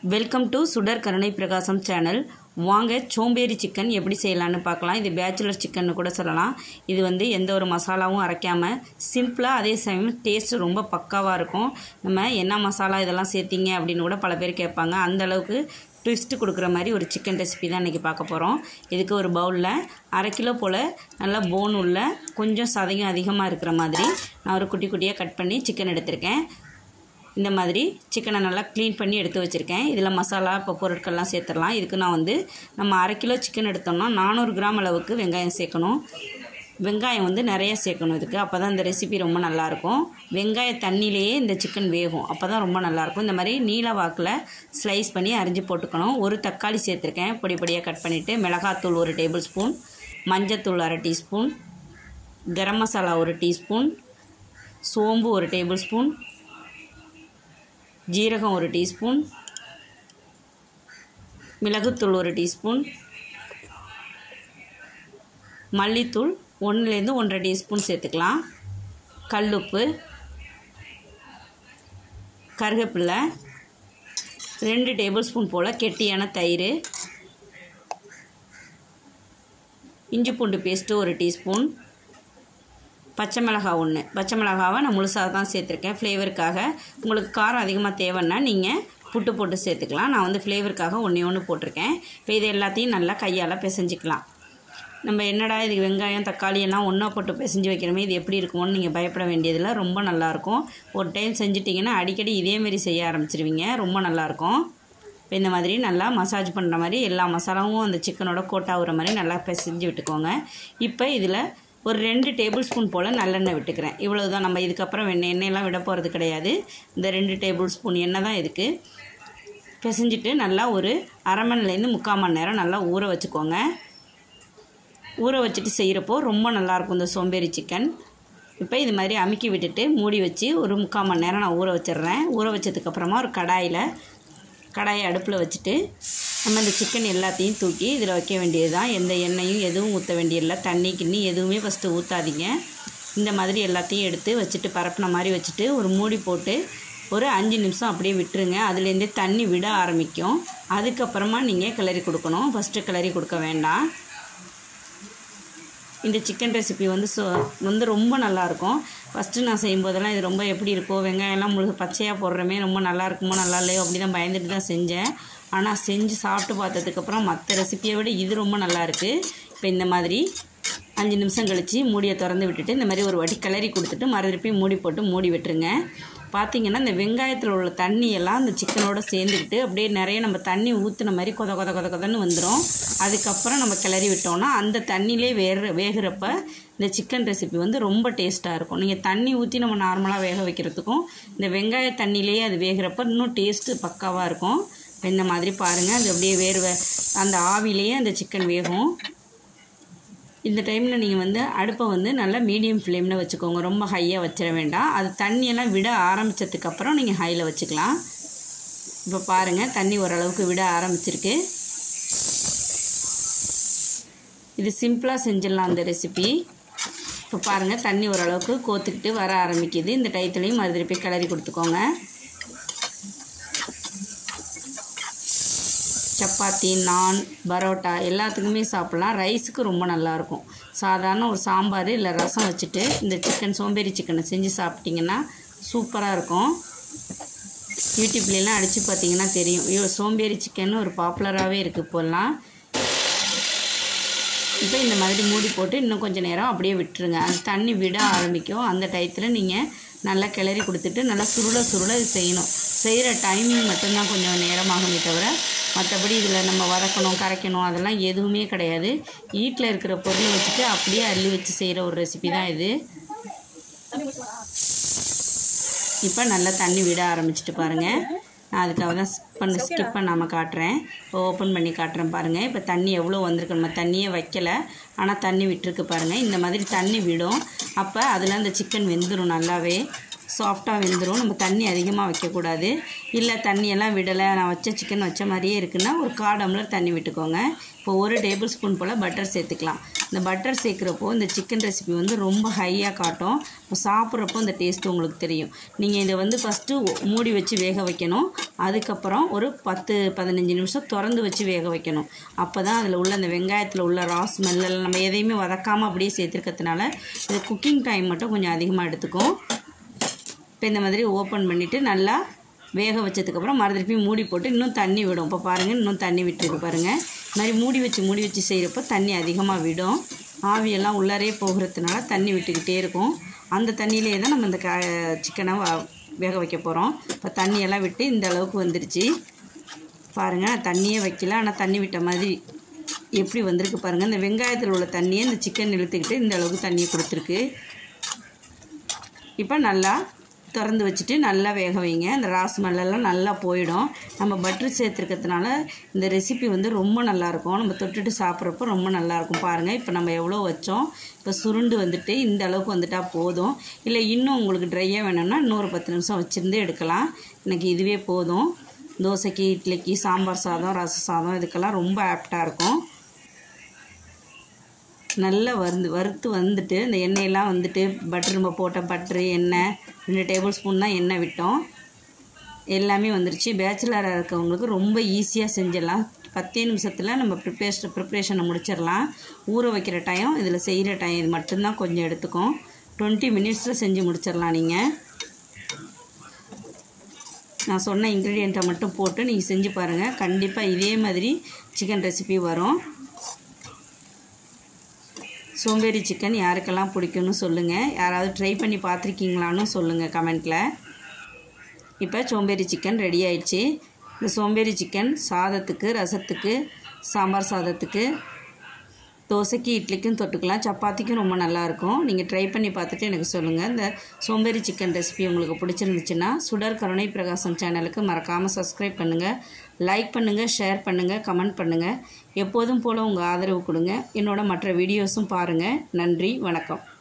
welcome to சுடர் கருணை பிரகாசம் சேனல் வாங்க சோம்பேறி சிக்கன் எப்படி செய்யலான்னு பார்க்கலாம் இது பேச்சுலர் சிக்கன்னு கூட சொல்லலாம் இது வந்து எந்த ஒரு மசாலாவும் அரைக்காமல் சிம்பிளாக அதே சமயம் டேஸ்ட் ரொம்ப பக்காவாக இருக்கும் நம்ம என்ன மசாலா இதெல்லாம் சேர்த்தீங்க அப்படின்னு கூட பல பேர் கேட்பாங்க அந்த அளவுக்கு ட்விஸ்ட் கொடுக்குற மாதிரி ஒரு சிக்கன் ரெசிபி தான் இன்றைக்கி பார்க்க போகிறோம் இதுக்கு ஒரு பவுலில் அரை கிலோ போல் நல்லா போன் உள்ள கொஞ்சம் சதையும் அதிகமாக இருக்கிற மாதிரி நான் ஒரு குட்டி குட்டியாக கட் பண்ணி சிக்கன் எடுத்திருக்கேன் இந்த மாதிரி சிக்கனை நல்லா க்ளீன் பண்ணி எடுத்து வச்சுருக்கேன் இதில் மசாலா இப்போ பொருட்கள்லாம் சேர்த்துடலாம் இதுக்கு நான் வந்து நம்ம அரை கிலோ சிக்கன் எடுத்தோம்னா நானூறு கிராம் அளவுக்கு வெங்காயம் சேர்க்கணும் வெங்காயம் வந்து நிறைய சேர்க்கணும் இதுக்கு அப்போ தான் இந்த ரெசிபி ரொம்ப நல்லாயிருக்கும் வெங்காய தண்ணியிலேயே இந்த சிக்கன் வேகும் அப்போ தான் ரொம்ப நல்லாயிருக்கும் இந்த மாதிரி நீல வாக்கில் ஸ்லைஸ் பண்ணி அரிஞ்சு போட்டுக்கணும் ஒரு தக்காளி சேர்த்துருக்கேன் பொடி பொடியாக கட் பண்ணிவிட்டு மிளகாத்தூள் ஒரு டேபிள் ஸ்பூன் மஞ்சத்தூள் அரை டீஸ்பூன் கரம் மசாலா ஒரு டீஸ்பூன் சோம்பு ஒரு டேபிள் ஸ்பூன் ஜீரகம் ஒரு டீஸ்பூன் மிளகுத்தூள் ஒரு டீஸ்பூன் மல்லித்தூள் ஒன்றுலேருந்து ஒன்றரை டீஸ்பூன் சேர்த்துக்கலாம் கல்லுப்பு கருவேப்பில்லை ரெண்டு டேபிள் ஸ்பூன் போல் கெட்டியான தயிர் இஞ்சி பூண்டு பேஸ்ட்டு ஒரு டீஸ்பூன் பச்சை மிளகா ஒன்று பச்சை மிளகாவை நான் முழுசாக தான் சேர்த்துருக்கேன் ஃப்ளேவருக்காக உங்களுக்கு காரம் அதிகமாக தேவைன்னா நீங்கள் புட்டு போட்டு சேர்த்துக்கலாம் நான் வந்து ஃப்ளேவருக்காக ஒன்றே ஒன்று போட்டிருக்கேன் இப்போ இது எல்லாத்தையும் நல்லா கையால் பிசைஞ்சிக்கலாம் நம்ம என்னடா இது வெங்காயம் தக்காளி எல்லாம் ஒன்றா போட்டு பிசைஞ்சு வைக்கிறோமே இது எப்படி இருக்குமோன்னு நீங்கள் பயப்பட வேண்டியதில்லை ரொம்ப நல்லாயிருக்கும் ஒரு டைம் செஞ்சிட்டிங்கன்னா அடிக்கடி இதேமாரி செய்ய ஆரம்பிச்சிருவீங்க ரொம்ப நல்லாயிருக்கும் இப்போ இந்த மாதிரி நல்லா மசாஜ் பண்ணுற மாதிரி எல்லா மசாலாவும் அந்த சிக்கனோட கோட் ஆகுற மாதிரி நல்லா பிசைஞ்சு விட்டுக்கோங்க இப்போ இதில் ஒரு ரெண்டு டேபிள் ஸ்பூன் போல் நல்லெண்ணெய் விட்டுக்கிறேன் இவ்வளோ தான் நம்ம இதுக்கப்புறம் எண்ணெய் எண்ணெயெல்லாம் விட போகிறது கிடையாது இந்த ரெண்டு டேபிள் ஸ்பூன் எண்ணெய் தான் இதுக்கு பிசைஞ்சிட்டு நல்லா ஒரு அரை மணிலேருந்து முக்கால் மணி நேரம் நல்லா ஊற வச்சுக்கோங்க ஊற வச்சுட்டு செய்கிறப்போ ரொம்ப நல்லாயிருக்கும் இந்த சோம்பேறி சிக்கன் இப்போ இது மாதிரி அமுக்கி விட்டுட்டு மூடி வச்சு ஒரு முக்கால் மணி நேரம் நான் ஊற வச்சிடுறேன் ஊற வச்சதுக்கப்புறமா ஒரு கடாயில் கடாயை அடுப்பில் வச்சுட்டு நம்ம இந்த சிக்கன் எல்லாத்தையும் தூக்கி இதில் வைக்க வேண்டியது தான் எந்த எண்ணெயும் எதுவும் ஊற்ற வேண்டியதில்லை தண்ணி கிண்ணி எதுவுமே ஃபஸ்ட்டு ஊற்றாதீங்க இந்த மாதிரி எல்லாத்தையும் எடுத்து வச்சுட்டு பரப்பின மாதிரி வச்சுட்டு ஒரு மூடி போட்டு ஒரு அஞ்சு நிமிஷம் அப்படியே விட்டுருங்க அதுலேருந்தே தண்ணி விட ஆரம்பிக்கும் அதுக்கப்புறமா நீங்கள் கிளறி கொடுக்கணும் ஃபஸ்ட்டு கிளறி கொடுக்க வேண்டாம் இந்த சிக்கன் ரெசிபி வந்து ஸோ வந்து ரொம்ப நல்லாயிருக்கும் ஃபஸ்ட்டு நான் செய்யும்போதெல்லாம் இது ரொம்ப எப்படி இருக்கோ வெங்காயம்லாம் முழு பச்சையாக போடுறமே ரொம்ப நல்லா இருக்குமோ நல்லா இல்லையோ அப்படி தான் பயந்துட்டு தான் செஞ்சேன் ஆனால் செஞ்சு சாப்பிட்டு பார்த்ததுக்கப்புறம் மற்ற ரெசிப்பியை விட இது ரொம்ப நல்லா இருக்குது இப்போ இந்த மாதிரி அஞ்சு நிமிஷம் கழித்து மூடியை திறந்து விட்டுட்டு இந்த மாதிரி ஒரு வாட்டி கிளறி கொடுத்துட்டு மறுபடியும் மூடி போட்டு மூடி விட்டுருங்க பார்த்தீங்கன்னா இந்த வெங்காயத்தில் உள்ள தண்ணி எல்லாம் இந்த சிக்கனோட சேர்ந்துக்கிட்டு அப்படியே நிறைய நம்ம தண்ணி ஊற்றுன மாதிரி கொத கொத கொத கொதன்னு வந்துடும் அதுக்கப்புறம் நம்ம கிளறி விட்டோம்னா அந்த தண்ணியிலே வேற வேகிறப்ப இந்த சிக்கன் ரெசிபி வந்து ரொம்ப டேஸ்ட்டாக இருக்கும் நீங்கள் தண்ணி ஊற்றி நம்ம நார்மலாக வேக வைக்கிறதுக்கும் இந்த வெங்காய தண்ணியிலேயே அது வேகிறப்ப இன்னும் டேஸ்ட்டு பக்காவாக இருக்கும் இந்த மாதிரி பாருங்கள் அது அப்படியே வேர்வை அந்த ஆவிலேயே அந்த சிக்கன் வேகும் இந்த டைமில் நீங்கள் வந்து அடுப்பை வந்து நல்லா மீடியம் ஃப்ளேமில் வச்சுக்கோங்க ரொம்ப ஹையாக வச்சிட வேண்டாம் அது தண்ணியெல்லாம் விட ஆரம்பித்ததுக்கப்புறம் நீங்கள் ஹையில் வச்சுக்கலாம் இப்போ பாருங்கள் தண்ணி ஓரளவுக்கு விட ஆரம்பிச்சிருக்கு இது சிம்பிளாக செஞ்சிடலாம் அந்த ரெசிபி இப்போ பாருங்கள் தண்ணி ஓரளவுக்கு கோத்துக்கிட்டு வர ஆரம்பிக்குது இந்த டயத்துலையும் மறுதிருப்பி கிளறி கொடுத்துக்கோங்க சப்பாத்தி நான் பரோட்டா எல்லாத்துக்குமே சாப்பிட்லாம் ரைஸுக்கு ரொம்ப நல்லாயிருக்கும் சாதாரண ஒரு சாம்பார் இல்லை ரசம் வச்சுட்டு இந்த சிக்கன் சோம்பேறி சிக்கனை செஞ்சு சாப்பிட்டிங்கன்னா சூப்பராக இருக்கும் யூடியூப்லாம் அடித்து பார்த்தீங்கன்னா தெரியும் ஐயோ சோம்பேறி சிக்கன் ஒரு பாப்புலராகவே இருக்குது இப்போல்லாம் இப்போ இந்த மாதிரி மூடி போட்டு இன்னும் கொஞ்சம் நேரம் அப்படியே விட்டுருங்க அந்த தண்ணி விட ஆரம்பிக்கும் அந்த டயத்தில் நீங்கள் நல்லா கிளறி கொடுத்துட்டு நல்லா சுருள சுருள இது செய்யணும் செய்கிற டைமிங் மட்டும்தான் கொஞ்சம் நேரமாகுமே தவிர மற்றபடி இதில் நம்ம வதக்கணும் கரைக்கணும் அதெல்லாம் எதுவுமே கிடையாது வீட்டில் இருக்கிற பொருளை வச்சுட்டு அப்படியே அள்ளி வச்சு செய்கிற ஒரு ரெசிபி தான் இது இப்போ நல்லா தண்ணி விட ஆரம்பிச்சிட்டு பாருங்கள் நான் அதுக்காக தான் பண்ண ஸ்கிப் பண்ணாமல் காட்டுறேன் இப்போ ஓப்பன் பண்ணி காட்டுறேன் பாருங்கள் இப்போ தண்ணி எவ்வளோ வந்திருக்கு நம்ம தண்ணியே வைக்கலை ஆனால் தண்ணி விட்டுருக்கு பாருங்கள் இந்த மாதிரி தண்ணி விடும் அப்போ அதில் அந்த சிக்கன் வெந்துடும் நல்லாவே சாஃப்டாக வெந்துடும் நம்ம தண்ணி அதிகமாக வைக்கக்கூடாது இல்லை தண்ணியெல்லாம் விடலை நான் வச்ச சிக்கன் வச்ச மாதிரியே இருக்குன்னா ஒரு கால் டம்ளர் தண்ணி விட்டுக்கோங்க இப்போ ஒரு டேபிள் ஸ்பூன் போல் பட்டர் சேர்த்துக்கலாம் இந்த பட்டர் சேர்க்குறப்போ இந்த சிக்கன் ரெசிபி வந்து ரொம்ப ஹையாக காட்டும் இப்போ சாப்பிட்றப்போ இந்த டேஸ்ட்டு உங்களுக்கு தெரியும் நீங்கள் இதை வந்து ஃபஸ்ட்டு மூடி வச்சு வேக வைக்கணும் அதுக்கப்புறம் ஒரு பத்து பதினஞ்சு நிமிஷம் திறந்து வச்சு வேக வைக்கணும் அப்போ தான் அதில் உள்ள அந்த வெங்காயத்தில் உள்ள ரா ஸ்மெல்லாம் நம்ம எதையுமே வதக்காமல் அப்படியே சேர்த்துருக்கிறதுனால இது குக்கிங் டைம் மட்டும் கொஞ்சம் அதிகமாக எடுத்துக்கும் இப்போ இந்த மாதிரி ஓப்பன் பண்ணிவிட்டு நல்லா வேக வச்சதுக்கப்புறம் மறுதிருப்பி மூடி போட்டு இன்னும் தண்ணி விடும் இப்போ பாருங்கள் இன்னும் தண்ணி விட்டுருக்கு பாருங்கள் இந்த மாதிரி மூடி வச்சு மூடி வச்சு செய்கிறப்போ தண்ணி அதிகமாக விடும் ஆவியெல்லாம் உள்ளாரே போகிறதுனால தண்ணி விட்டுக்கிட்டே இருக்கும் அந்த தண்ணியிலே தான் நம்ம இந்த க சிக்கனை வேக வைக்க போகிறோம் இப்போ தண்ணியெல்லாம் விட்டு இந்த அளவுக்கு வந்துருச்சு பாருங்கள் நான் தண்ணியே வைக்கல ஆனால் தண்ணி விட்ட மாதிரி எப்படி வந்திருக்கு பாருங்கள் இந்த வெங்காயத்தில் உள்ள தண்ணியை இந்த சிக்கன் இழுத்துக்கிட்டு இந்த அளவுக்கு தண்ணியை கொடுத்துருக்கு இப்போ நல்லா திறந்து வச்சுட்டு நல்லா வேக வைங்க இந்த ராஸ்மல்லாம் நல்லா போயிடும் நம்ம பட்ரு சேர்த்துருக்கிறதுனால இந்த ரெசிபி வந்து ரொம்ப நல்லாயிருக்கும் நம்ம தொட்டுட்டு சாப்பிட்றப்போ ரொம்ப நல்லாயிருக்கும் பாருங்கள் இப்போ நம்ம எவ்வளோ வச்சோம் இப்போ சுருண்டு வந்துட்டு இந்த அளவுக்கு வந்துட்டால் போதும் இல்லை இன்னும் உங்களுக்கு ட்ரையாக வேணும்னா இன்னொரு பத்து நிமிஷம் வச்சுருந்து எடுக்கலாம் எனக்கு இதுவே போதும் தோசைக்கு இட்லிக்கு சாம்பார் சாதம் ரச சாதம் இதுக்கெல்லாம் ரொம்ப ஆப்டாக இருக்கும் நல்லா வறுந்து வறுத்து வந்துட்டு இந்த எண்ணெயெல்லாம் வந்துட்டு பட்டர் நம்ம போட்ட பட்ரு எண்ணெய் ரெண்டு டேபிள் ஸ்பூன் தான் எண்ணெய் விட்டோம் எல்லாமே வந்துருச்சு பேச்சுலராக இருக்கவங்களுக்கு ரொம்ப ஈஸியாக செஞ்சிடலாம் பத்தே நிமிஷத்தில் நம்ம ப்ரிப்பேஷன் ப்ரிப்ரேஷனை முடிச்சிடலாம் ஊற வைக்கிற டைம் இதில் செய்கிற டைம் இது மட்டும்தான் கொஞ்சம் எடுத்துக்கும் டுவெண்ட்டி மினிட்ஸில் செஞ்சு முடிச்சிடலாம் நீங்கள் நான் சொன்ன இன்க்ரீடியண்ட்டை மட்டும் போட்டு நீங்கள் செஞ்சு பாருங்கள் கண்டிப்பாக இதே மாதிரி சிக்கன் ரெசிபி வரும் சோம்பேறி சிக்கன் யாருக்கெல்லாம் பிடிக்கும்னு சொல்லுங்கள் யாராவது ட்ரை பண்ணி பார்த்துருக்கீங்களான்னு சொல்லுங்கள் கமெண்ட்டில் இப்போ சோம்பேறி சிக்கன் ரெடி ஆயிடுச்சு இந்த சோம்பேறி சிக்கன் சாதத்துக்கு ரசத்துக்கு சாம்பார் சாதத்துக்கு தோசைக்கு இட்லிக்கும் தொட்டுக்கலாம் சப்பாத்திக்கும் ரொம்ப நல்லாயிருக்கும் நீங்கள் ட்ரை பண்ணி பார்த்துட்டு எனக்கு சொல்லுங்கள் இந்த சோம்பேறி சிக்கன் ரெசிபி உங்களுக்கு பிடிச்சிருந்துச்சுன்னா சுடர் கருணை பிரகாசம் சேனலுக்கு மறக்காமல் சப்ஸ்கிரைப் பண்ணுங்கள் லைக் பண்ணுங்கள் ஷேர் பண்ணுங்கள் கமெண்ட் பண்ணுங்கள் எப்போதும் போல் உங்கள் ஆதரவு கொடுங்க என்னோட மற்ற வீடியோஸும் பாருங்கள் நன்றி வணக்கம்